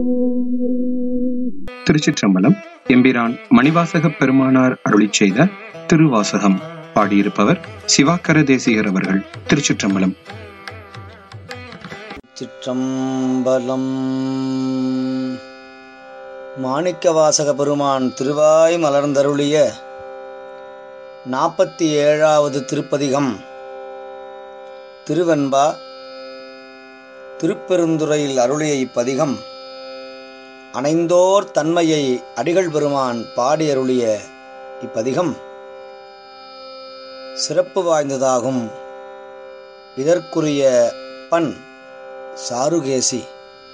திருச்சிற்றம்பலம் எம்பிரான் மணிவாசகப் பெருமானார் அருளிச் செய்த திருவாசகம் பாடியிருப்பவர் சிவாக்கர தேசிகர் அவர்கள் திருச்சிற்றம்பலம் சிற்றம்பலம் மாணிக்கவாசக பெருமான் திருவாய் மலர்ந்தருளிய நாற்பத்தி ஏழாவது திருப்பதிகம் திருவெண்பா திருப்பெருந்துறையில் அருளிய இப்பதிகம் அணைந்தோர் தன்மையை அடிகள் பெருமான் பாடி அருளிய இப்பதிகம் சிறப்பு வாய்ந்ததாகும் இதற்குரிய பண் சாருகேசி